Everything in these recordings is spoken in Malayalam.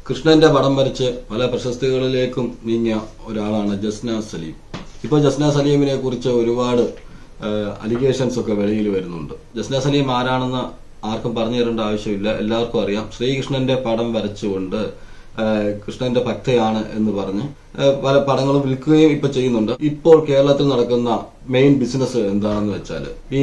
കൃഷ്ണന്റെ പടം വരച്ച് പല പ്രശസ്തികളിലേക്കും നീങ്ങിയ ഒരാളാണ് ജസ്ന സലീം ഇപ്പോൾ ജസ്ന സലീമിനെ കുറിച്ച് ഒരുപാട് അലിഗേഷൻസ് ഒക്കെ വെളിയിൽ വരുന്നുണ്ട് ജസ്ന സലീം ആരാണെന്ന് ആർക്കും പറഞ്ഞു തരേണ്ട ആവശ്യമില്ല എല്ലാവർക്കും അറിയാം ശ്രീകൃഷ്ണന്റെ പടം വരച്ചുകൊണ്ട് ആ, കൃഷ്ണന്റെ ഭക്തയാണ് എന്ന് പറഞ്ഞ് ആ, പല പടങ്ങളും വിൽക്കുകയും ഇപ്പൊ ചെയ്യുന്നുണ്ട് ഇപ്പോൾ കേരളത്തിൽ നടക്കുന്ന മെയിൻ ബിസിനസ് എന്താണെന്ന് വെച്ചാൽ ഈ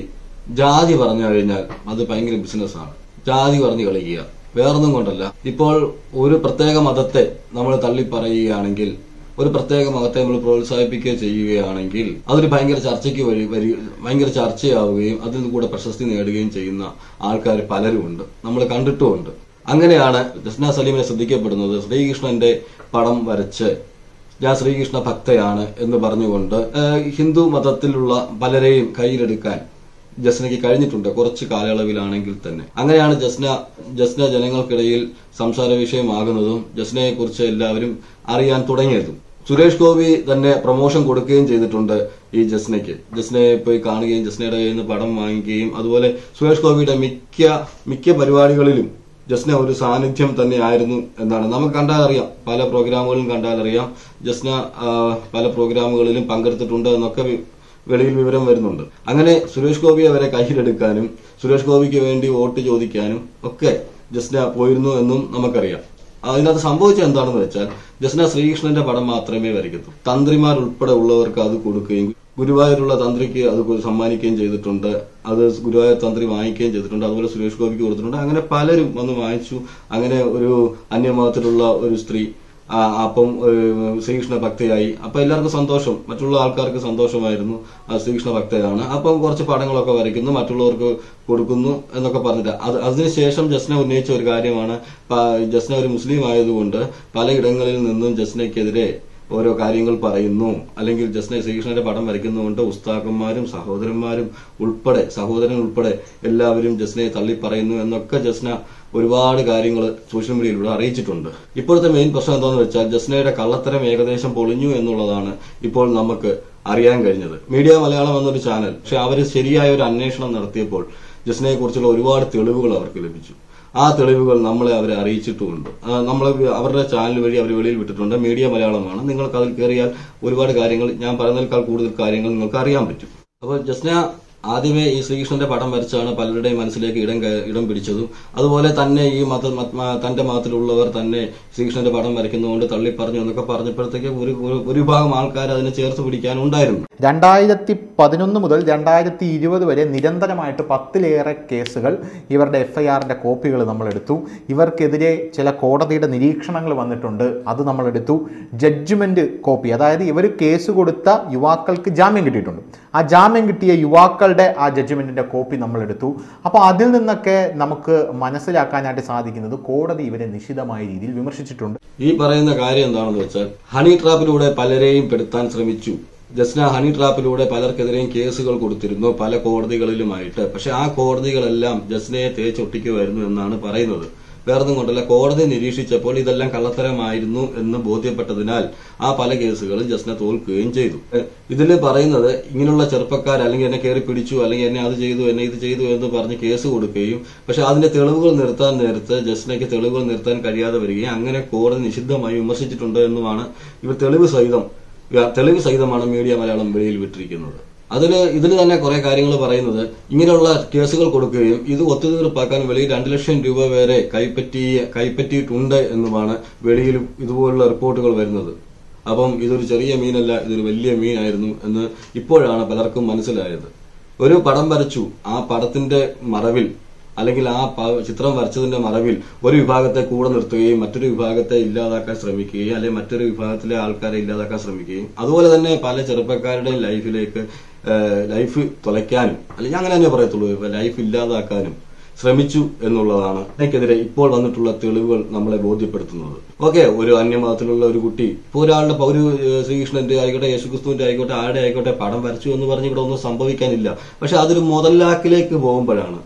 ജാതി പറഞ്ഞു കഴിഞ്ഞാൽ അത് ഭയങ്കര ബിസിനസ്സാണ് ജാതി പറഞ്ഞു കളിക്കുക വേറൊന്നും കൊണ്ടല്ല ഇപ്പോൾ ഒരു പ്രത്യേക മതത്തെ നമ്മൾ തള്ളി പറയുകയാണെങ്കിൽ ഒരു പ്രത്യേക മതത്തെ നമ്മൾ പ്രോത്സാഹിപ്പിക്കുകയോ ചെയ്യുകയാണെങ്കിൽ അതൊരു ഭയങ്കര ചർച്ചയ്ക്ക് വഴി വരി ഭയങ്കര ചർച്ചയാവുകയും അതിൽ കൂടെ പ്രശസ്തി നേടുകയും ചെയ്യുന്ന ആൾക്കാർ പലരുമുണ്ട് നമ്മൾ കണ്ടിട്ടുമുണ്ട് അങ്ങനെയാണ് ജസ്ന സലീമിനെ ശ്രദ്ധിക്കപ്പെടുന്നത് ശ്രീകൃഷ്ണന്റെ പടം വരച്ച് ഞാൻ ശ്രീകൃഷ്ണ ഭക്തയാണ് എന്ന് പറഞ്ഞുകൊണ്ട് ഏഹ്, ഹിന്ദു മതത്തിലുള്ള പലരെയും കയ്യിലെടുക്കാൻ ജസ്നയ്ക്ക് കഴിഞ്ഞിട്ടുണ്ട് കുറച്ച് കാലയളവിലാണെങ്കിൽ തന്നെ അങ്ങനെയാണ് ജസ്ന ജസ്ന ജനങ്ങൾക്കിടയിൽ സംസാര വിഷയമാകുന്നതും ജസ്നയെ കുറിച്ച് എല്ലാവരും അറിയാൻ തുടങ്ങിയതും സുരേഷ് ഗോപി തന്നെ പ്രൊമോഷൻ കൊടുക്കുകയും ചെയ്തിട്ടുണ്ട് ഈ ജസ്നയ്ക്ക് ജസ്നയെ പോയി കാണുകയും ജസ്നയുടെ കയ്യിൽ നിന്ന് പടം വാങ്ങിക്കുകയും അതുപോലെ സുരേഷ് ഗോപിയുടെ മിക്ക മിക്ക പരിപാടികളിലും ജസ്ന ഒരു സാന്നിധ്യം തന്നെയായിരുന്നു എന്നാണ് നമുക്ക് കണ്ടാൽ അറിയാം പല പ്രോഗ്രാമുകളിലും കണ്ടാൽ അറിയാം ജസ്ന ആ, പല പ്രോഗ്രാമുകളിലും പങ്കെടുത്തിട്ടുണ്ട് എന്നൊക്കെ വി- വെളിയിൽ വിവരം വരുന്നുണ്ട് അങ്ങനെ സുരേഷ് ഗോപിയെ വരെ കയ്യിലെടുക്കാനും സുരേഷ് ഗോപിക്ക് വേണ്ടി വോട്ട് ചോദിക്കാനും ഒക്കെ ജസ്ന പോയിരുന്നു എന്നും നമുക്കറിയാം അതിനകത്ത് സംഭവിച്ചത് എന്താണെന്ന് വെച്ചാൽ ജസ്ന ശ്രീകൃഷ്ണന്റെ പടം മാത്രമേ വരയ്ക്കത്തു തന്ത്രിമാർ ഉൾപ്പെടെ ഉള്ളവർക്ക് അത് കൊടുക്കുകയും ഗുരുവായൂരുള്ള തന്ത്രിക്ക് അത് കൊ- സമ്മാനിക്കുകയും ചെയ്തിട്ടുണ്ട് അത് ഗുരുവായൂർ തന്ത്രി വാങ്ങിക്കുകയും ചെയ്തിട്ടുണ്ട് അതുപോലെ സുരേഷ് ഗോപിക്ക് കൊടുത്തിട്ടുണ്ട് അങ്ങനെ പലരും വന്ന് വാങ്ങിച്ചു അങ്ങനെ ഒരു അന്യമതത്തിലുള്ള ഒരു സ്ത്രീ ആ, അപ്പം ഏഹ്, ശ്രീകൃഷ്ണ ഭക്തയായി അപ്പൊ എല്ലാവർക്കും സന്തോഷം മറ്റുള്ള ആൾക്കാർക്ക് സന്തോഷമായിരുന്നു ആ ശ്രീകൃഷ്ണ ഭക്തയാണ് അപ്പം കുറച്ച് പടങ്ങളൊക്കെ വരയ്ക്കുന്നു മറ്റുള്ളവർക്ക് കൊടുക്കുന്നു എന്നൊക്കെ പറഞ്ഞിട്ട് അത് അതിനുശേഷം ജസ്ന ഉന്നയിച്ച ഒരു കാര്യമാണ് പ- ജസ്ന ഒരു മുസ്ലിം ആയതുകൊണ്ട് പലയിടങ്ങളിൽ നിന്നും ജസ്നയ്ക്കെതിരെ ഓരോ കാര്യങ്ങൾ പറയുന്നു അല്ലെങ്കിൽ ജസ്ന ശ്രീകൃഷ്ണന്റെ പടം വരയ്ക്കുന്നതുകൊണ്ട് ഉസ്താക്കന്മാരും സഹോദരന്മാരും ഉൾപ്പെടെ സഹോദരൻ ഉൾപ്പെടെ എല്ലാവരും ജസ്നയെ തള്ളി പറയുന്നു എന്നൊക്കെ ജസ്ന ഒരുപാട് കാര്യങ്ങൾ സോഷ്യൽ മീഡിയയിലൂടെ അറിയിച്ചിട്ടുണ്ട് ഇപ്പോഴത്തെ മെയിൻ പ്രശ്നം എന്താണെന്ന് വെച്ചാൽ ജസ്നയുടെ കള്ളത്തരം ഏകദേശം പൊളിഞ്ഞു എന്നുള്ളതാണ് ഇപ്പോൾ നമുക്ക് അറിയാൻ കഴിഞ്ഞത് മീഡിയ മലയാളം എന്നൊരു ചാനൽ പക്ഷെ അവർ ശരിയായ ഒരു അന്വേഷണം നടത്തിയപ്പോൾ ജസ്നയെ കുറിച്ചുള്ള ഒരുപാട് തെളിവുകൾ അവർക്ക് ലഭിച്ചു ആ തെളിവുകൾ നമ്മളെ അവരെ അറിയിച്ചിട്ടുമുണ്ട് ആ, നമ്മളെ വി- അവരുടെ ചാനൽ വഴി അവർ വെളിയിൽ വിട്ടിട്ടുണ്ട് മീഡിയ മലയാളമാണ് നിങ്ങൾക്ക് അതിൽ കയറിയാൽ ഒരുപാട് കാര്യങ്ങൾ ഞാൻ പറയുന്നതിനേക്കാൾ കൂടുതൽ കാര്യങ്ങൾ നിങ്ങൾക്ക് അറിയാൻ പറ്റും അപ്പോൾ ജസ്ന ആദ്യമേ ഈ ശ്രീകൃഷ്ണന്റെ പടം വരച്ചാണ് പലരുടെയും മനസ്സിലേക്ക് ഇടം കയ- ഇടം പിടിച്ചതും അതുപോലെ തന്നെ ഈ മത മത- മ- തന്റെ മതത്തിലുള്ളവർ തന്നെ ശ്രീകൃഷ്ണന്റെ പടം വരയ്ക്കുന്നതുകൊണ്ട് തള്ളി പറഞ്ഞു എന്നൊക്കെ പറഞ്ഞപ്പോഴത്തേക്ക് ഒരു ഒരു- ഒരു വിഭാഗം ആൾക്കാർ അതിനെ ചേർത്ത് പിടിക്കാനുണ്ടായിരുന്നു രണ്ടായിരത്തി പതിനൊന്ന് മുതൽ രണ്ടായിരത്തി ഇരുപത് വരെ നിരന്തരമായിട്ട് പത്തിലേറെ കേസുകൾ ഇവരുടെ എഫ് ഐ ആറിൻ്റെ കോപ്പികൾ നമ്മളെടുത്തു ഇവർക്കെതിരെ ചില കോടതിയുടെ നിരീക്ഷണങ്ങൾ വന്നിട്ടുണ്ട് അത് നമ്മളെടുത്തു ജഡ്ജ്മെൻറ്റ് കോപ്പി അതായത് ഇവർ കേസ് കൊടുത്ത യുവാക്കൾക്ക് ജാമ്യം കിട്ടിയിട്ടുണ്ട് ആ ജാമ്യം കിട്ടിയ യുവാക്കളുടെ ആ ജഡ്ജ്മെൻറ്റിൻ്റെ കോപ്പി നമ്മളെടുത്തു അപ്പോൾ അതിൽ നിന്നൊക്കെ നമുക്ക് മനസ്സിലാക്കാനായിട്ട് സാധിക്കുന്നത് കോടതി ഇവരെ നിശിതമായ രീതിയിൽ വിമർശിച്ചിട്ടുണ്ട് ഈ പറയുന്ന കാര്യം എന്താണെന്ന് വെച്ചാൽ ഹണി ട്രാപ്പിലൂടെ പലരെയും പെടുത്താൻ ശ്രമിച്ചു ജസ്ന ഹണി ട്രാപ്പിലൂടെ പലർക്കെതിരെയും കേസുകൾ കൊടുത്തിരുന്നു പല കോടതികളിലുമായിട്ട് പക്ഷെ ആ കോടതികളെല്ലാം ജസ്നയെ തേച്ചൊട്ടിക്കുമായിരുന്നു എന്നാണ് പറയുന്നത് വേറൊന്നും കൊണ്ടല്ല കോടതി നിരീക്ഷിച്ചപ്പോൾ ഇതെല്ലാം കള്ളത്തരമായിരുന്നു എന്ന് ബോധ്യപ്പെട്ടതിനാൽ ആ പല കേസുകളും ജസ്ന തോൽക്കുകയും ചെയ്തു ഇതിൽ പറയുന്നത് ഇങ്ങനെയുള്ള ചെറുപ്പക്കാർ അല്ലെങ്കിൽ എന്നെ കയറി പിടിച്ചു അല്ലെങ്കിൽ എന്നെ അത് ചെയ്തു എന്നെ ഇത് ചെയ്തു എന്ന് പറഞ്ഞ് കേസ് കൊടുക്കുകയും പക്ഷെ അതിന്റെ തെളിവുകൾ നിർത്താൻ നേരത്ത് ജസ്നയ്ക്ക് തെളിവുകൾ നിർത്താൻ കഴിയാതെ വരികയും അങ്ങനെ കോടതി നിഷിദ്ധമായി വിമർശിച്ചിട്ടുണ്ട് എന്നുമാണ് ഇവർ തെളിവ് സഹിതം തെളിവ് സഹിതമാണ് മീഡിയ മലയാളം വെളിയിൽ വിട്ടിരിക്കുന്നത് അതില് ഇതിൽ തന്നെ കുറെ കാര്യങ്ങൾ പറയുന്നത് ഇങ്ങനെയുള്ള കേസുകൾ കൊടുക്കുകയും ഇത് ഒത്തുതീർപ്പാക്കാൻ വെളിയിൽ രണ്ടു ലക്ഷം രൂപ വരെ കൈപ്പറ്റി കൈപ്പറ്റിയിട്ടുണ്ട് എന്നുമാണ് വെളിയിൽ ഇതുപോലുള്ള റിപ്പോർട്ടുകൾ വരുന്നത് അപ്പം ഇതൊരു ചെറിയ മീനല്ല ഇതൊരു വലിയ മീനായിരുന്നു എന്ന് ഇപ്പോഴാണ് പലർക്കും മനസ്സിലായത് ഒരു പടം വരച്ചു ആ പടത്തിന്റെ മറവിൽ അല്ലെങ്കിൽ ആ പ- ചിത്രം വരച്ചതിന്റെ മറവിൽ ഒരു വിഭാഗത്തെ കൂടെ നിർത്തുകയും മറ്റൊരു വിഭാഗത്തെ ഇല്ലാതാക്കാൻ ശ്രമിക്കുകയും അല്ലെങ്കിൽ മറ്റൊരു വിഭാഗത്തിലെ ആൾക്കാരെ ഇല്ലാതാക്കാൻ ശ്രമിക്കുകയും അതുപോലെ തന്നെ പല ചെറുപ്പക്കാരുടെയും ലൈഫിലേക്ക് ഏഹ്, ലൈഫ് തുലയ്ക്കാനും അല്ലെങ്കിൽ അങ്ങനെ തന്നെ പറയത്തുള്ളൂ ഇപ്പൊ ലൈഫ് ഇല്ലാതാക്കാനും ശ്രമിച്ചു എന്നുള്ളതാണ് ഇതിനെതിരെ ഇപ്പോൾ വന്നിട്ടുള്ള തെളിവുകൾ നമ്മളെ ബോധ്യപ്പെടുത്തുന്നത് ഓക്കെ ഒരു അന്യമതത്തിലുള്ള ഒരു കുട്ടി ഇപ്പൊ ഒരാളുടെ പൗരു ഏഹ്, ശ്രീകൃഷ്ണന്റെ ആയിക്കോട്ടെ യേശുക്രിസ്തുവിന്റെ ആയിക്കോട്ടെ ആരുടെ ആയിക്കോട്ടെ പടം വരച്ചു എന്ന് പറഞ്ഞ് ഇവിടെ ഒന്നും സംഭവിക്കാനില്ല പക്ഷെ അതൊരു മുതലാക്കിലേക്ക് പോകുമ്പോഴാണ്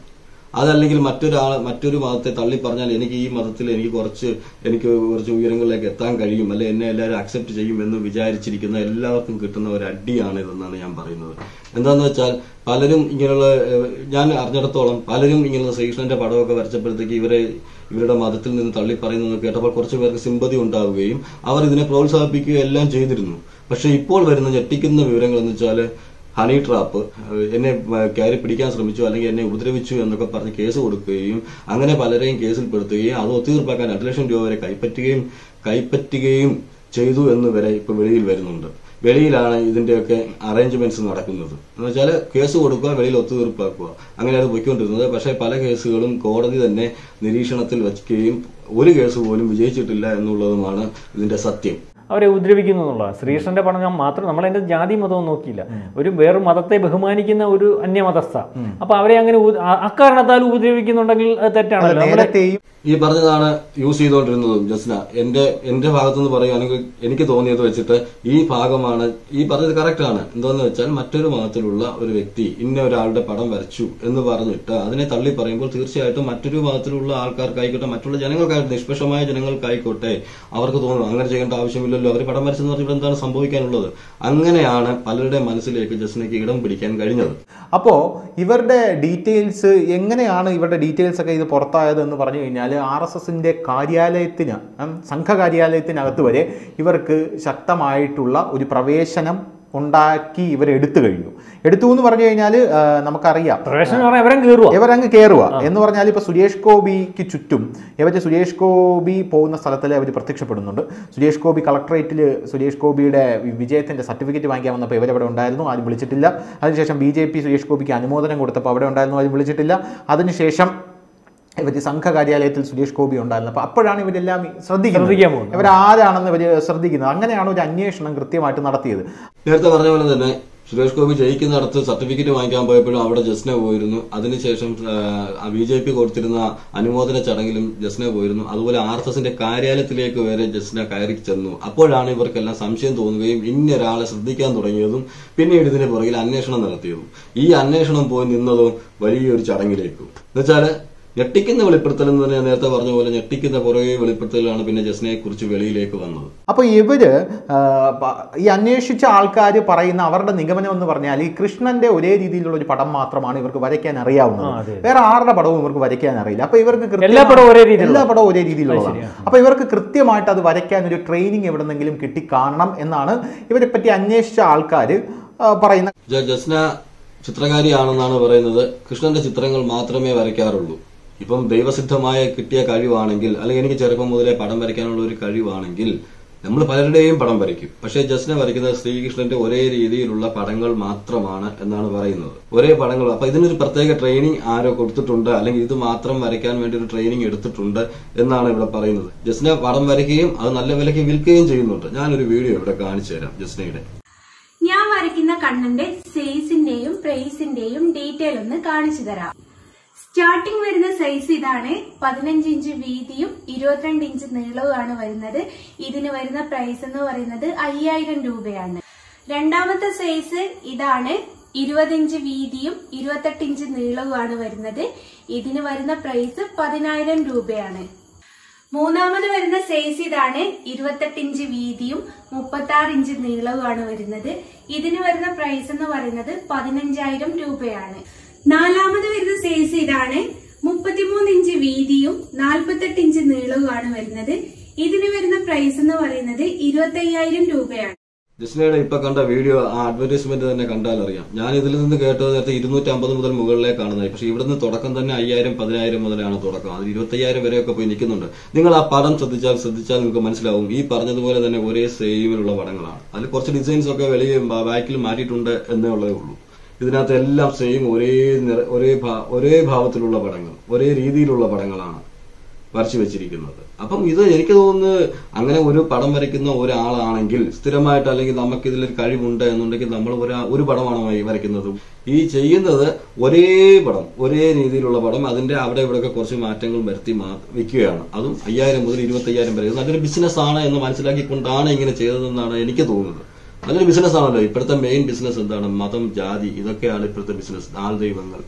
അതല്ലെങ്കിൽ മറ്റൊരാൾ മറ്റൊരു മതത്തെ തള്ളി പറഞ്ഞാൽ എനിക്ക് ഈ മതത്തിൽ എനിക്ക് കുറച്ച് എനിക്ക് കുറച്ച് ഉയരങ്ങളിലേക്ക് എത്താൻ കഴിയും അല്ലെ എന്നെ എല്ലാവരും അക്സെപ്റ്റ് ചെയ്യും എന്ന് വിചാരിച്ചിരിക്കുന്ന എല്ലാവർക്കും കിട്ടുന്ന ഒരു അടിയാണ് ഇതെന്നാണ് ഞാൻ പറയുന്നത് എന്താന്ന് വെച്ചാൽ പലരും ഇങ്ങനെയുള്ള ഏഹ്, ഞാൻ അറിഞ്ഞിടത്തോളം പലരും ഇങ്ങനെയുള്ള ശ്രീകൃഷ്ണന്റെ പടമൊക്കെ വരച്ചപ്പോഴത്തേക്ക് ഇവരെ ഇവരുടെ മതത്തിൽ നിന്ന് തള്ളി പറയുന്നത് കേട്ടപ്പോൾ കുറച്ച് പേർക്ക് സിമ്പതി ഉണ്ടാവുകയും അവർ ഇതിനെ പ്രോത്സാഹിപ്പിക്കുകയും എല്ലാം ചെയ്തിരുന്നു പക്ഷെ ഇപ്പോൾ വരുന്ന ഞെട്ടിക്കുന്ന വിവരങ്ങൾ എന്ന് വെച്ചാൽ ഹണി ട്രാപ്പ് ഏഹ് എന്നെ വ- കയറി പിടിക്കാൻ ശ്രമിച്ചു അല്ലെങ്കിൽ എന്നെ ഉപദ്രവിച്ചു എന്നൊക്കെ പറഞ്ഞ് കേസ് കൊടുക്കുകയും അങ്ങനെ പലരെയും കേസിൽപ്പെടുത്തുകയും അത് ഒത്തുതീർപ്പാക്കാൻ രണ്ട് ലക്ഷം രൂപ വരെ കൈപ്പറ്റുകയും കൈപ്പറ്റുകയും ചെയ്തു എന്ന് വരെ ഇപ്പൊ വെളിയിൽ വരുന്നുണ്ട് വെളിയിലാണ് ഇതിന്റെയൊക്കെ അറേഞ്ച്മെന്റ്സ് നടക്കുന്നത് എന്ന് വെച്ചാൽ കേസ് കൊടുക്കുക വെളിയിൽ ഒത്തുതീർപ്പാക്കുക അങ്ങനെയാണ് പോയിക്കൊണ്ടിരുന്നത് പക്ഷേ പല കേസുകളും കോടതി തന്നെ നിരീക്ഷണത്തിൽ വയ്ക്കുകയും ഒരു കേസ് പോലും വിജയിച്ചിട്ടില്ല എന്നുള്ളതുമാണ് ഇതിന്റെ സത്യം അവരെ ഉപദ്രവിക്കുന്നു എന്നുള്ളതാണ് ശ്രീകൃഷ്ണന്റെ പടം ഞാൻ മാത്രം നമ്മൾ അതിന്റെ ജാതി മതവും നോക്കിയില്ല ഒരു വേറൊരു മതത്തെ ബഹുമാനിക്കുന്ന ഒരു അന്യമതസ്ഥ അപ്പൊ അവരെ അങ്ങനെ ഉ- അ- അക്കാരണത്താൽ ഉപദ്രവിക്കുന്നുണ്ടെങ്കിൽ അത് തെറ്റാണല്ലോ നമ്മുടെ നേരത്തെയും ഈ പറഞ്ഞതാണ് യൂസ് ചെയ്തുകൊണ്ടിരുന്നതും ജസ്ന എന്റെ എന്റെ ഭാഗത്തുനിന്ന് പറയുകയാണെങ്കിൽ എനിക്ക് തോന്നിയത് വെച്ചിട്ട് ഈ ഭാഗമാണ് ഈ പറഞ്ഞത് കറക്റ്റ് ആണ് എന്താന്ന് വെച്ചാൽ മറ്റൊരു മതത്തിലുള്ള ഒരു വ്യക്തി ഇന്ന ഒരാളുടെ പടം വരച്ചു എന്ന് പറഞ്ഞിട്ട് അതിനെ തള്ളി പറയുമ്പോൾ തീർച്ചയായിട്ടും മറ്റൊരു മതത്തിലുള്ള ആൾക്കാർക്കായിക്കോട്ടെ മറ്റുള്ള ജനങ്ങൾക്കായിട്ട് നിഷ്പക്ഷമായ ജനങ്ങൾക്കായിക്കോട്ടെ അവർക്ക് തോന്നും അങ്ങനെ ചെയ്യേണ്ട ആവശ്യമില്ലല്ലോ അവർ പടം വരച്ചെന്ന് പറഞ്ഞാൽ ഇവിടെ എന്താണ് സംഭവിക്കാനുള്ളത് അങ്ങനെയാണ് പലരുടെ മനസ്സിലേക്ക് ജസ്നയ്ക്ക് ഇടം പിടിക്കാൻ കഴിഞ്ഞത് അപ്പോൾ ഇവരുടെ ഡീറ്റെയിൽസ് എങ്ങനെയാണ് ഇവരുടെ ഡീറ്റെയിൽസ് ഒക്കെ ഇത് പുറത്തായത് എന്ന് പറഞ്ഞു കഴിഞ്ഞാൽ ആർ എസ് എസിൻ്റെ കാര്യാലയത്തിന് ഉം, സംഘ കാര്യാലയത്തിനകത്ത് വരെ ഇവർക്ക് ശക്തമായിട്ടുള്ള ഒരു പ്രവേശനം ഉണ്ടാക്കി ഇവർ എടുത്തു കഴിഞ്ഞു എടുത്തു എന്ന് പറഞ്ഞു കഴിഞ്ഞാൽ നമുക്കറിയാം പ്രവേശനം എന്ന് പറഞ്ഞാൽ അവരും കീറുക ഇവരങ്ങ് കയറുക എന്ന് പറഞ്ഞാൽ ഇപ്പൊ സുരേഷ് ഗോപിക്ക് ചുറ്റും ഇവര് സുരേഷ് ഗോപി പോകുന്ന സ്ഥലത്തിൽ അവർ പ്രത്യക്ഷപ്പെടുന്നുണ്ട് സുരേഷ് ഗോപി കളക്ടറേറ്റിൽ സുരേഷ് ഗോപിയുടെ വി- വിജയത്തിന്റെ സർട്ടിഫിക്കറ്റ് വാങ്ങിക്കാൻ വന്നപ്പോൾ ഇവരവിടെ ഉണ്ടായിരുന്നു ആരും വിളിച്ചിട്ടില്ല അതിനുശേഷം ബി ജെ പി സുരേഷ് ഗോപിക്ക് അനുമോദനം കൊടുത്തപ്പോൾ അവിടെ ഉണ്ടായിരുന്നു ആരും വിളിച്ചിട്ടില്ല അതിനുശേഷം ഇവർ സംഘ കാര്യാലയത്തിൽ സുരേഷ് ഗോപി ഉണ്ടായിരുന്നു അപ്പോൾ അപ്പോഴാണ് ഇവരെല്ലാം ശ്രദ്ധിക്കുന്നത് ശ്രദ്ധിക്കാൻ പോകുന്നത്. ഇവർ ആരാണെന്ന് ഇവർ ശ്രദ്ധിക്കുന്നത് അങ്ങനെയാണ് ഒരു അന്വേഷണം കൃത്യമായിട്ട് നടത്തിയത് നേരത്തെ പറഞ്ഞ പോലെ തന്നെ സുരേഷ് ഗോപി ജയിക്കുന്നിടത്ത് സർട്ടിഫിക്കറ്റ് വാങ്ങിക്കാൻ പോയപ്പോഴും അവിടെ ജസ്ന പോയിരുന്നു അതിനുശേഷം ബി ജെ പി കൊടുത്തിരുന്ന അനുമോദന ചടങ്ങിലും ജസ്ന പോയിരുന്നു അതുപോലെ ആർ എസ് എസിന്റെ കാര്യാലയത്തിലേക്ക് വരെ ജസ്ന കയറി ചെന്നു അപ്പോഴാണ് ഇവർക്കെല്ലാം സംശയം തോന്നുകയും ഇന്നൊരാളെ ശ്രദ്ധിക്കാൻ തുടങ്ങിയതും പിന്നീട് ഇതിന് പുറകിൽ അന്വേഷണം നടത്തിയതും ഈ അന്വേഷണം പോയി നിന്നതും വലിയൊരു ചടങ്ങിലേക്കും എന്നുവെച്ചാല് ഞെട്ടിക്കുന്ന വെളിപ്പെടുത്തൽ എന്ന് തന്നെ നേരത്തെ പറഞ്ഞ പോലെ ഞെട്ടിക്കുന്ന കുറേ വെളിപ്പെടുത്തലാണ് പിന്നെ ജസ്നയെ കുറിച്ച് വെളിയിലേക്ക് വന്നത് അപ്പോൾ ഇവര് ആ, പ- ഈ അന്വേഷിച്ച ആൾക്കാർ പറയുന്ന അവരുടെ നിഗമനം എന്ന് പറഞ്ഞാൽ ഈ കൃഷ്ണന്റെ ഒരേ രീതിയിലുള്ള ഒരു പടം മാത്രമാണ് ഇവർക്ക് വരയ്ക്കാൻ ആ, അറിയാവുന്നത് അതെ. വേറെ ആരുടെ പടവും ഇവർക്ക് വരയ്ക്കാൻ അറിയില്ല അപ്പൊ ഇവർക്ക് കൃത്യമായി- എല്ലാ പടവും ഒരേ രീതിയിലുള്ള- എല്ലാ പടവും ഒരേ രീതിയിലുള്ളതാണ് ശരിയാ. അപ്പൊ ഇവർക്ക് കൃത്യമായിട്ട് അത് വരയ്ക്കാൻ ഒരു ട്രെയിനിങ് എവിടെന്നെങ്കിലും കിട്ടി കാണണം എന്നാണ് ഇവരെ പറ്റി അന്വേഷിച്ച ആൾക്കാർ പറയുന്ന ജ- ജസ്ന ചിത്രകാരിയാണെന്നാണ് പറയുന്നത് കൃഷ്ണന്റെ ചിത്രങ്ങൾ മാത്രമേ വരയ്ക്കാറുള്ളൂ ഇപ്പം ദൈവസിദ്ധമായ കിട്ടിയ കഴിവാണെങ്കിൽ അല്ലെങ്കിൽ എനിക്ക് ചെറുപ്പം മുതലേ പടം വരയ്ക്കാനുള്ള ഒരു കഴിവാണെങ്കിൽ നമ്മൾ പലരുടെയും പടം വരയ്ക്കും പക്ഷേ ജസ്ന വരയ്ക്കുന്നത് ശ്രീകൃഷ്ണന്റെ ഒരേ രീതിയിലുള്ള പടങ്ങൾ മാത്രമാണ് എന്നാണ് പറയുന്നത് ഒരേ പടങ്ങൾ അപ്പൊ ഇതിനൊരു പ്രത്യേക ട്രെയിനിങ് ആരോ കൊടുത്തിട്ടുണ്ട് അല്ലെങ്കിൽ ഇത് മാത്രം വരയ്ക്കാൻ വേണ്ടി ഒരു ട്രെയിനിങ് എടുത്തിട്ടുണ്ട് എന്നാണ് ഇവിടെ പറയുന്നത് ജസ്ന പടം വരയ്ക്കുകയും അത് നല്ല വിലയ്ക്ക് വിൽക്കുകയും ചെയ്യുന്നുണ്ട് ഞാനൊരു വീഡിയോ ഇവിടെ കാണിച്ചു തരാം ജസ്നയുടെ ഞാൻ വരയ്ക്കുന്ന കണ്ണന്റെ സൈസിന്റെയും പ്രൈസിന്റെയും ഡീറ്റെയിൽ ഒന്ന് കാണിച്ചു തരാം സ്റ്റാർട്ടിംഗ് വരുന്ന സൈസ് ഇതാണ് പതിനഞ്ച് ഇഞ്ച് വീതിയും ഇരുപത്തിരണ്ട് ഇഞ്ച് നീളവുമാണ് വരുന്നത് ഇതിന് വരുന്ന പ്രൈസ് എന്ന് പറയുന്നത് അയ്യായിരം രൂപയാണ് രണ്ടാമത്തെ സൈസ് ഇതാണ് ഇരുപത് ഇഞ്ച് വീതിയും ഇരുപത്തെട്ട് ഇഞ്ച് നീളവുമാണ് വരുന്നത് ഇതിന് വരുന്ന പ്രൈസ് പതിനായിരം രൂപയാണ് മൂന്നാമത് വരുന്ന സൈസ് ഇതാണ് ഇരുപത്തെട്ട് ഇഞ്ച് വീതിയും മുപ്പത്തി ആറ് ഇഞ്ച് നീളവുമാണ് വരുന്നത് ഇതിന് വരുന്ന പ്രൈസ് എന്ന് പറയുന്നത് പതിനഞ്ചായിരം രൂപയാണ് നാലാമത് വരുന്ന സൈസ് ഇതാണ് മുപ്പത്തിമൂന്ന് ഇഞ്ച് വീതിയും നാൽപ്പത്തെട്ട് ഇഞ്ച് നീളവുമാണ് വരുന്നത് ഇതിന് വരുന്ന പ്രൈസ് എന്ന് പറയുന്നത് ഇരുപത്തി അയ്യായിരം രൂപയാണ് ജിസ്നയുടെ ഇപ്പൊ കണ്ട വീഡിയോ ആ അഡ്വർടൈസ്മെന്റ് തന്നെ കണ്ടാൽ അറിയാം ഞാൻ ഇതിൽ നിന്ന് കേട്ടത് നേരത്തെ ഇരുന്നൂറ്റി അമ്പത് മുതൽ മുകളിലേക്കാണെന്നായി പക്ഷെ ഇവിടുന്ന് തുടക്കം തന്നെ അയ്യായിരം പതിനായിരം മുതലാണ് തുടക്കം അത് ഇരുപത്തയ്യായിരം വരെയൊക്കെ പോയി നിൽക്കുന്നുണ്ട് നിങ്ങൾ ആ പടം ശ്രദ്ധിച്ചാൽ ശ്രദ്ധിച്ചാൽ നിങ്ങൾക്ക് മനസ്സിലാവും ഈ പറഞ്ഞതുപോലെ തന്നെ ഒരേ സെയിമിലുള്ള പടങ്ങളാണ് അതിൽ കുറച്ച് ഡിസൈൻസ് ഒക്കെ വെളിയിൽ ബാക്കിൽ മാറ്റിയിട്ടുണ്ട് എന്നേ ഉള്ളതേ ഉള്ളൂ ഇതിനകത്ത് എല്ലാം സെയിം ഒരേ നിറ ഒരേ ഭാ- ഒരേ ഭാവത്തിലുള്ള പടങ്ങൾ ഒരേ രീതിയിലുള്ള പടങ്ങളാണ് വരച്ചു വെച്ചിരിക്കുന്നത് അപ്പം ഇത് എനിക്ക് തോന്നുന്നത് അങ്ങനെ ഒരു പടം വരയ്ക്കുന്ന ഒരാളാണെങ്കിൽ സ്ഥിരമായിട്ട് അല്ലെങ്കിൽ നമുക്ക് ഇതിലൊരു കഴിവുണ്ട് എന്നുണ്ടെങ്കിൽ നമ്മൾ ഒരാ ഒരു പടമാണ് വ- വരയ്ക്കുന്നത് ഈ ചെയ്യുന്നത് ഒരേ പടം ഒരേ രീതിയിലുള്ള പടം അതിന്റെ അവിടെ ഇവിടെയൊക്കെ കുറച്ച് മാറ്റങ്ങൾ വരുത്തി മാ വെക്കുകയാണ് അതും അയ്യായിരം മുതൽ ഇരുപത്തി അയ്യായിരം വരെ ഇത് നല്ലൊരു ബിസിനസ് ആണ് എന്ന് മനസ്സിലാക്കിക്കൊണ്ടാണ് ഇങ്ങനെ ചെയ്തതെന്നാണ് എനിക്ക് തോന്നുന്നത് നല്ലൊരു ബിസിനസ് ആണല്ലോ ഇപ്പോഴത്തെ മെയിൻ ബിസിനസ് എന്താണ് മതം ജാതി ഇതൊക്കെയാണ് ഇപ്പോഴത്തെ ബിസിനസ് ആൾ ദൈവങ്ങൾ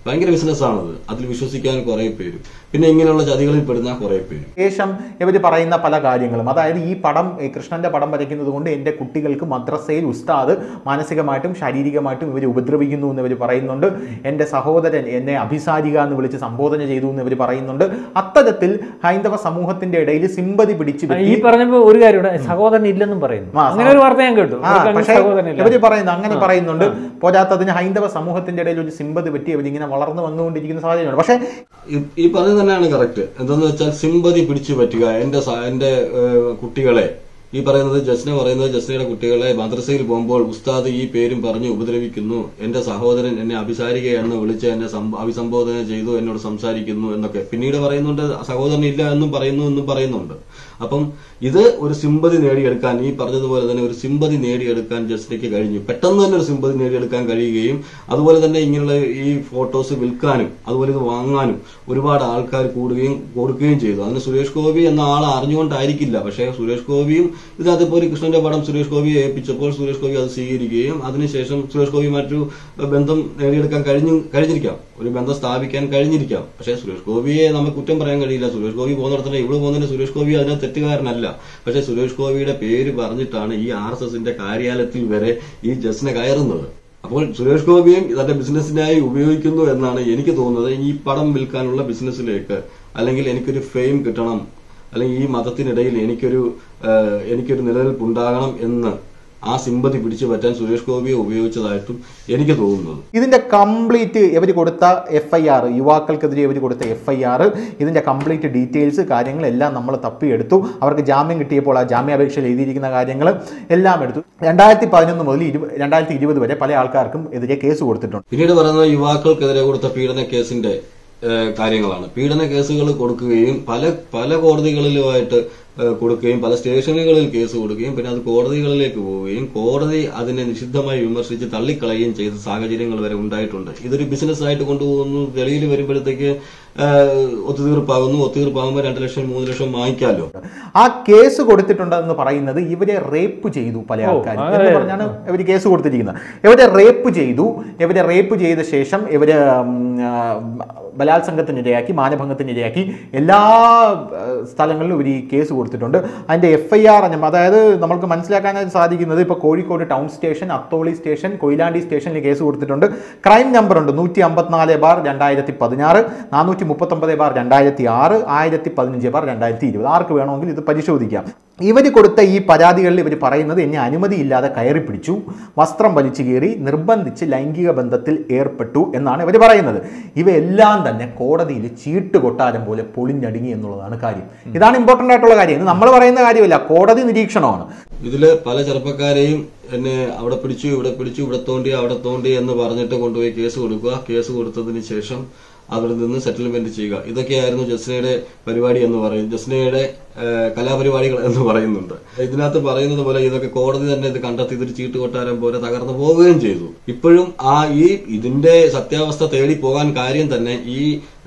ഭയങ്കര ബിസിനസ്സാണത് അതിൽ വിശ്വസിക്കാൻ കുറെ പേര് പിന്നെ ഇങ്ങനെയുള്ള ചതികളിൽ പെടുന്ന കുറെ പേര് ശേഷം ഇവർ പറയുന്ന പല കാര്യങ്ങളും അതായത് ഈ പടം ഈ കൃഷ്ണന്റെ പടം വരയ്ക്കുന്നത് കൊണ്ട് എൻ്റെ കുട്ടികൾക്ക് മദ്രസയിൽ ഉസ്താദ് മാനസികമായിട്ടും ശാരീരികമായിട്ടും ഇവർ ഉപദ്രവിക്കുന്നു എന്ന് ഇവർ പറയുന്നുണ്ട് എൻ്റെ സഹോദരൻ എന്നെ അഭിസാരിക എന്ന് വിളിച്ച് സംബോധന ചെയ്തു എന്ന് ഇവർ പറയുന്നുണ്ട് അത്തരത്തിൽ ഹൈന്ദവ സമൂഹത്തിന്റെ ഇടയിൽ സിമ്പതി പിടിച്ച് ഈ പറ്റി പറഞ്ഞപ്പോ ഒരു കാര്യം ഇവിടെ സഹോദരൻ ഇല്ലെന്നും പറയുന്നു ആ, അങ്ങനെ ഒരു വാർത്ത ഞാൻ കേട്ടു ആ അവർക്ക് അങ്ങനെ പക്ഷേ സഹോദരനില്ല ഇവര് പറയുന്നു അങ്ങനെ പറയുന്നുണ്ട് പോരാത്തതിന് ഹൈന്ദവ സമൂഹത്തിന്റെ ഇടയിൽ ഒരു സിമ്പതി പറ്റി അവരിങ്ങനെ വളർന്നു വന്നുകൊണ്ടിരിക്കുന്ന സാഹചര്യമാണ് പക്ഷേ ഈ- ഈ പറഞ്ഞത് തന്നെയാണ് കറക്റ്റ് എന്തെന്ന് വെച്ചാൽ സിമ്പതി പിടിച്ചു പറ്റുക എന്റെ സ- എന്റെ ഏഹ്, കുട്ടികളെ ഈ പറയുന്നത് ജസ്ന പറയുന്നത് ജസ്നയുടെ കുട്ടികളെ മദ്രസയിൽ പോകുമ്പോൾ ഉസ്താദ് ഈ പേരും പറഞ്ഞ് ഉപദ്രവിക്കുന്നു എന്റെ സഹോദരൻ എന്നെ അഭിസാരികയെന്ന് വിളിച്ച് എന്നെ സം- അഭിസംബോധന ചെയ്തു എന്നോട് സംസാരിക്കുന്നു എന്നൊക്കെ പിന്നീട് പറയുന്നുണ്ട് സഹോദരൻ ഇല്ല എന്നും പറയുന്നു എന്നും പറയുന്നുണ്ട് അപ്പം ഇത് ഒരു സിമ്പതി നേടിയെടുക്കാൻ ഈ പറഞ്ഞതുപോലെ തന്നെ ഒരു സിമ്പതി നേടിയെടുക്കാൻ ജസ്നയ്ക്ക് കഴിഞ്ഞു പെട്ടെന്ന് തന്നെ ഒരു സിമ്പതി നേടിയെടുക്കാൻ കഴിയുകയും അതുപോലെ തന്നെ ഇങ്ങനെയുള്ള ഈ ഫോട്ടോസ് വിൽക്കാനും അതുപോലെ ഇത് വാങ്ങാനും ഒരുപാട് ആൾക്കാർ കൂടുകയും കൊടുക്കുകയും ചെയ്തു അതിന് സുരേഷ് ഗോപി എന്ന ആൾ അറിഞ്ഞുകൊണ്ടായിരിക്കില്ല പക്ഷേ സുരേഷ് ഗോപിയും ഇതിനകത്ത് ഇപ്പോൾ ഒരു കൃഷ്ണന്റെ പടം സുരേഷ് ഗോപിയെ ഏൽപ്പിച്ചപ്പോൾ സുരേഷ് ഗോപി അത് സ്വീകരിക്കുകയും അതിനുശേഷം സുരേഷ് ഗോപിയുമായിട്ടൊരു ബന്ധം നേടിയെടുക്കാൻ കഴിഞ്ഞു കഴിഞ്ഞിരിക്കാം ഒരു ബന്ധം സ്ഥാപിക്കാൻ കഴിഞ്ഞിരിക്കാം പക്ഷേ സുരേഷ് ഗോപിയെ നമുക്ക് കുറ്റം പറയാൻ കഴിയില്ല സുരേഷ് ഗോപി പോകുന്നിടത്തന്നെ ഇവിടെ പോകുന്നതിന് സുരേഷ് ഗോപി അതിന് തെറ്റുകാരനല്ല പക്ഷേ സുരേഷ് ഗോപിയുടെ പേര് പറഞ്ഞിട്ടാണ് ഈ ആർ എസ് എസിന്റെ കാര്യാലയത്തിൽ വരെ ഈ ജസ്നെ കയറുന്നത് അപ്പോൾ സുരേഷ് ഗോപിയും തന്റെ ബിസിനസ്സിനായി ഉപയോഗിക്കുന്നു എന്നാണ് എനിക്ക് തോന്നുന്നത് ഈ പടം വിൽക്കാനുള്ള ബിസിനസ്സിലേക്ക് അല്ലെങ്കിൽ എനിക്കൊരു ഫെയിം കിട്ടണം അല്ലെങ്കിൽ ഈ മതത്തിനിടയിൽ എനിക്കൊരു ഏഹ്, എനിക്കൊരു നിലനിൽപ്പുണ്ടാകണം എന്ന് ആ സിമ്പതി പിടിച്ചു പറ്റാൻ സുരേഷ് ഗോപിയെ ഉപയോഗിച്ചതായിട്ടും എനിക്ക് തോന്നുന്നത് ഇതിന്റെ കംപ്ലീറ്റ് ഇവർ കൊടുത്ത എഫ് ഐ ആർ യുവാക്കൾക്കെതിരെ ഇവർ കൊടുത്ത എഫ് ഐ ആർ ഇതിന്റെ കംപ്ലീറ്റ് ഡീറ്റെയിൽസ് കാര്യങ്ങളെല്ലാം നമ്മൾ തപ്പിയെടുത്തു അവർക്ക് ജാമ്യം കിട്ടിയപ്പോൾ ആ ജാമ്യാപേക്ഷയിൽ എഴുതിയിരിക്കുന്ന കാര്യങ്ങൾ എല്ലാം എടുത്തു രണ്ടായിരത്തി പതിനൊന്ന് മുതൽ ഇരുപ രണ്ടായിരത്തി ഇരുപത് വരെ പല ആൾക്കാർക്കും എതിരെ കേസ് കൊടുത്തിട്ടുണ്ട് പിന്നീട് പറയുന്നത് യുവാക്കൾക്കെതിരെ കൊടുത്ത പീഡന കേസിന്റെ ഏഹ്, കാര്യങ്ങളാണ് പീഡന കേസുകൾ കൊടുക്കുകയും പല പല കോടതികളിലുമായിട്ട് ഏഹ്, കൊടുക്കുകയും പല സ്റ്റേഷനുകളിൽ കേസ് കൊടുക്കുകയും പിന്നെ അത് കോടതികളിലേക്ക് പോവുകയും കോടതി അതിനെ നിഷിദ്ധമായി വിമർശിച്ച് തള്ളിക്കളയുകയും ചെയ്ത സാഹചര്യങ്ങൾ വരെ ഉണ്ടായിട്ടുണ്ട് ഇതൊരു ബിസിനസ് ആയിട്ട് കൊണ്ടുപോകുന്നു വെളിയിൽ വരുമ്പോഴത്തേക്ക് ഏഹ്, ഒത്തുതീർപ്പാകുന്നു ഒത്തുതീർപ്പാകുമ്പോൾ രണ്ട് ലക്ഷം മൂന്ന് ലക്ഷം വാങ്ങിക്കാമല്ലോ ആ കേസ് കൊടുത്തിട്ടുണ്ടെന്ന് പറയുന്നത് ഇവരെ റേപ്പ് ചെയ്തു പല ആൾക്കാരും എന്ന് പറഞ്ഞാണ് ഇവർ കേസ് കൊടുത്തിരിക്കുന്നത് ഇവരെ റേപ്പ് ചെയ്തു ഇവരെ റേപ്പ് ചെയ്ത ശേഷം ഇവര് ഉം, ആ, ബലാത്സംഗത്തിനിരയാക്കി മാനഭംഗത്തിനിരയാക്കി എല്ലാ ആ, സ്ഥലങ്ങളിലും ഇവർ ഈ കേസ് കൊടുത്തിട്ടുണ്ട് അതിന്റെ എഫ് ഐ ആർ അതായത് നമ്മൾക്ക് മനസ്സിലാക്കാനായിട്ട് സാധിക്കുന്നത് ഇപ്പോൾ Kozhikode town station Atholi station Koyilandy സ്റ്റേഷനിൽ കേസ് കൊടുത്തിട്ടുണ്ട് ക്രൈം നമ്പർ ഉണ്ട് നൂറ്റി അമ്പത്തിനാല് ബാർ രണ്ടായിരത്തി പതിനാറ് നാനൂറ്റി മുപ്പത്തൊമ്പത് ബാർ രണ്ടായിരത്തി ആറ് ആയിരത്തി പതിനഞ്ച് ബാർ രണ്ടായിരത്തി ഇരുപത് ആർക്ക് വേണമെങ്കിൽ ഇത് പരിശോധിക്കാം ഇവർ കൊടുത്ത ഈ പരാതികളിൽ ഇവർ പറയുന്നത് എന്നെ അനുമതിയില്ലാതെ കയറി പിടിച്ചു വസ്ത്രം വലിച്ചു കീറി നിർബന്ധിച്ച് ലൈംഗിക ബന്ധത്തിൽ ഏർപ്പെട്ടു എന്നാണ് ഇവർ പറയുന്നത് ഇവയെല്ലാം തന്നെ കോടതിയിൽ ചീട്ട് കൊട്ടാരം പോലെ പൊളിഞ്ഞടുങ്ങി എന്നുള്ളതാണ് കാര്യം ഇതാണ് ഇമ്പോർട്ടൻ്റ് ആയിട്ടുള്ള കാര്യം ഇത് നമ്മൾ പറയുന്ന കാര്യമല്ല കോടതി നിരീക്ഷണമാണ് ഇതില് പല ചെറുപ്പക്കാരെയും എന്നെ അവിടെ പിടിച്ചു ഇവിടെ പിടിച്ചു ഇവിടെ തോണ്ടി അവിടെ തോണ്ടി എന്ന് പറഞ്ഞിട്ട് കൊണ്ടുപോയി കേസ് കൊടുക്കുക കേസ് കൊടുത്തതിന് ശേഷം അവിടെ നിന്ന് സെറ്റിൽമെന്റ് ചെയ്യുക ഇതൊക്കെയായിരുന്നു ജസ്നയുടെ പരിപാടി എന്ന് പറയും ജസ്നയുടെ ഏഹ്, കലാപരിപാടികൾ എന്ന് പറയുന്നുണ്ട് ഇതിനകത്ത് പറയുന്നത് പോലെ ഇതൊക്കെ കോടതി തന്നെ ഇത് കണ്ടെത്തി ഇതൊരു ചീട്ട് കൊട്ടാരം പോലെ തകർന്നു പോവുകയും ചെയ്തു ഇപ്പോഴും ആ ഈ ഇതിന്റെ സത്യാവസ്ഥ തേടി പോകാൻ കാര്യം തന്നെ ഈ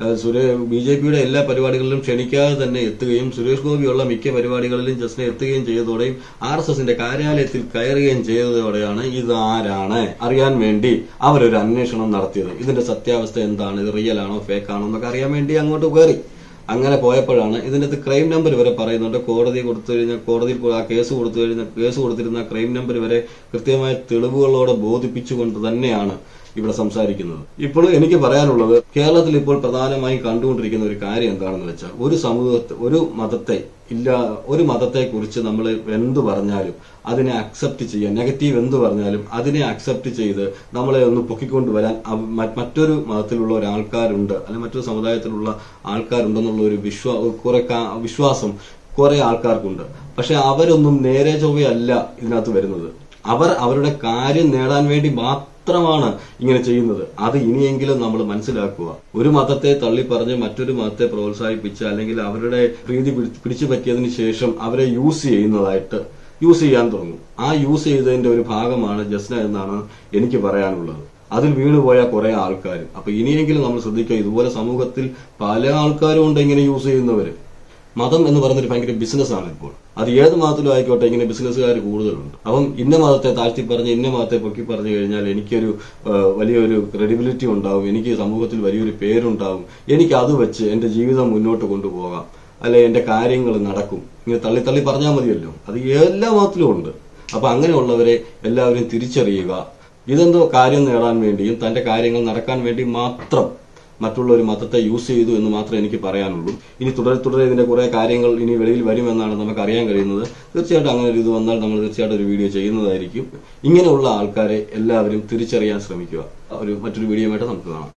ബി ജെ പിയുടെ എല്ലാ പരിപാടികളിലും ക്ഷണിക്കാതെ തന്നെ എത്തുകയും സുരേഷ് ഗോപിയുള്ള മിക്ക പരിപാടികളിലും ജസ്നെ എത്തുകയും ചെയ്തതോടെയും ആർ എസ് എസിന്റെ കാര്യാലയത്തിൽ കയറുകയും ചെയ്തതോടെയാണ് ഇത് ആരാണ് അറിയാൻ വേണ്ടി അവരൊരു അന്വേഷണം നടത്തിയത് ഇതിന്റെ സത്യാവസ്ഥ എന്താണ് ഇത് റിയൽ ആണോ ഫേക്ക് ആണോ എന്നൊക്കെ അറിയാൻ വേണ്ടി അങ്ങോട്ട് കയറി അങ്ങനെ പോയപ്പോഴാണ് ഇതിനകത്ത് ക്രൈം നമ്പർ വരെ പറയുന്നുണ്ട് കോടതി കൊടുത്തു കഴിഞ്ഞാൽ കോടതിയിൽ പോ- ആ കേസ് കൊടുത്തു കഴിഞ്ഞാൽ കേസ് കൊടുത്തിരുന്ന ക്രൈം നമ്പർ വരെ കൃത്യമായ തെളിവുകളോടെ ബോധിപ്പിച്ചുകൊണ്ട് തന്നെയാണ് ഇവിടെ സംസാരിക്കുന്നത് ഇപ്പോൾ എനിക്ക് പറയാനുള്ളത് കേരളത്തിൽ ഇപ്പോൾ പ്രധാനമായും കണ്ടുകൊണ്ടിരിക്കുന്ന ഒരു കാര്യം എന്താണെന്ന് വെച്ചാൽ ഒരു സമൂഹത്തെ ഒരു മതത്തെ ഇല്ല ഒരു മതത്തെ കുറിച്ച് നമ്മൾ എന്ത് പറഞ്ഞാലും അതിനെ അക്സെപ്റ്റ് ചെയ്യാൻ നെഗറ്റീവ് എന്ത് പറഞ്ഞാലും അതിനെ അക്സെപ്റ്റ് ചെയ്ത് നമ്മളെ ഒന്ന് പൊക്കിക്കൊണ്ടുവരാൻ അവ- മ- മറ്റൊരു മതത്തിലുള്ള ഒരാൾക്കാരുണ്ട് അല്ലെങ്കിൽ മറ്റൊരു സമുദായത്തിലുള്ള ആൾക്കാരുണ്ടെന്നുള്ള ഒരു വിശ്വാ കുറെ കാ- വിശ്വാസം കുറെ ആൾക്കാർക്കുണ്ട് പക്ഷെ അവരൊന്നും നേരെ ചൊവ്വയല്ല ഇതിനകത്ത് വരുന്നത് അവർ അവരുടെ കാര്യം നേടാൻ വേണ്ടി മാത്രമാണ് ഇങ്ങനെ ചെയ്യുന്നത് അത് ഇനിയെങ്കിലും നമ്മൾ മനസ്സിലാക്കുക ഒരു മതത്തെ തള്ളിപ്പറഞ്ഞ് മറ്റൊരു മതത്തെ പ്രോത്സാഹിപ്പിച്ച് അല്ലെങ്കിൽ അവരുടെ പ്രീതി പിടി- പിടിച്ചു പറ്റിയതിന് ശേഷം അവരെ യൂസ് ചെയ്യുന്നതായിട്ട് യൂസ് ചെയ്യാൻ തുടങ്ങും ആ യൂസ് ചെയ്തതിന്റെ ഒരു ഭാഗമാണ് ജസ്ന എന്നാണ് എനിക്ക് പറയാനുള്ളത് അതിൽ വീണുപോയ കുറെ ആൾക്കാർ അപ്പൊ ഇനിയെങ്കിലും നമ്മൾ ശ്രദ്ധിക്കുക ഇതുപോലെ സമൂഹത്തിൽ പല ആൾക്കാരും ഉണ്ട് ഇങ്ങനെ യൂസ് ചെയ്യുന്നവര് മതം എന്ന് പറയുന്ന ഒരു ഭയങ്കര ബിസിനസ്സാണ് ഇപ്പോൾ അത് ഏത് മതത്തിലും ആയിക്കോട്ടെ ഇങ്ങനെ ബിസിനസ്സുകാർ കൂടുതലുണ്ട് അപ്പം ഇന്ന മതത്തെ താഴ്ത്തി പറഞ്ഞ് ഇന്ന മതത്തെ പൊക്കി പറഞ്ഞു കഴിഞ്ഞാൽ എനിക്കൊരു ആ, വലിയൊരു ക്രെഡിബിലിറ്റി ഉണ്ടാവും എനിക്ക് സമൂഹത്തിൽ വലിയൊരു പേരുണ്ടാവും എനിക്ക് അത് വെച്ച് എന്റെ ജീവിതം മുന്നോട്ട് കൊണ്ടുപോകാം അല്ലെ എന്റെ കാര്യങ്ങൾ നടക്കും ഇങ്ങനെ തള്ളി തള്ളി പറഞ്ഞാൽ മതിയല്ലോ അത് എല്ലാ മതത്തിലും ഉണ്ട് അപ്പൊ അങ്ങനെയുള്ളവരെ എല്ലാവരും തിരിച്ചറിയുക ഇതെന്തോ കാര്യം നേടാൻ വേണ്ടിയും തന്റെ കാര്യങ്ങൾ നടക്കാൻ വേണ്ടി മാത്രം മറ്റുള്ള ഒരു മതത്തെ യൂസ് ചെയ്തു എന്ന് മാത്രമേ എനിക്ക് പറയാനുള്ളൂ ഇനി തുടരെ തുടരെ ഇതിന്റെ കുറെ കാര്യങ്ങൾ ഇനി വെളിയിൽ വരുമെന്നാണ് നമുക്ക് അറിയാൻ കഴിയുന്നത് തീർച്ചയായിട്ടും അങ്ങനെ ഒരു ഇത് വന്നാൽ നമ്മൾ തീർച്ചയായിട്ടും ഒരു വീഡിയോ ചെയ്യുന്നതായിരിക്കും ഇങ്ങനെയുള്ള ആൾക്കാരെ എല്ലാവരും തിരിച്ചറിയാൻ ശ്രമിക്കുക ഒരു മറ്റൊരു വീഡിയോ ആയിട്ട് നമുക്ക് കാണാം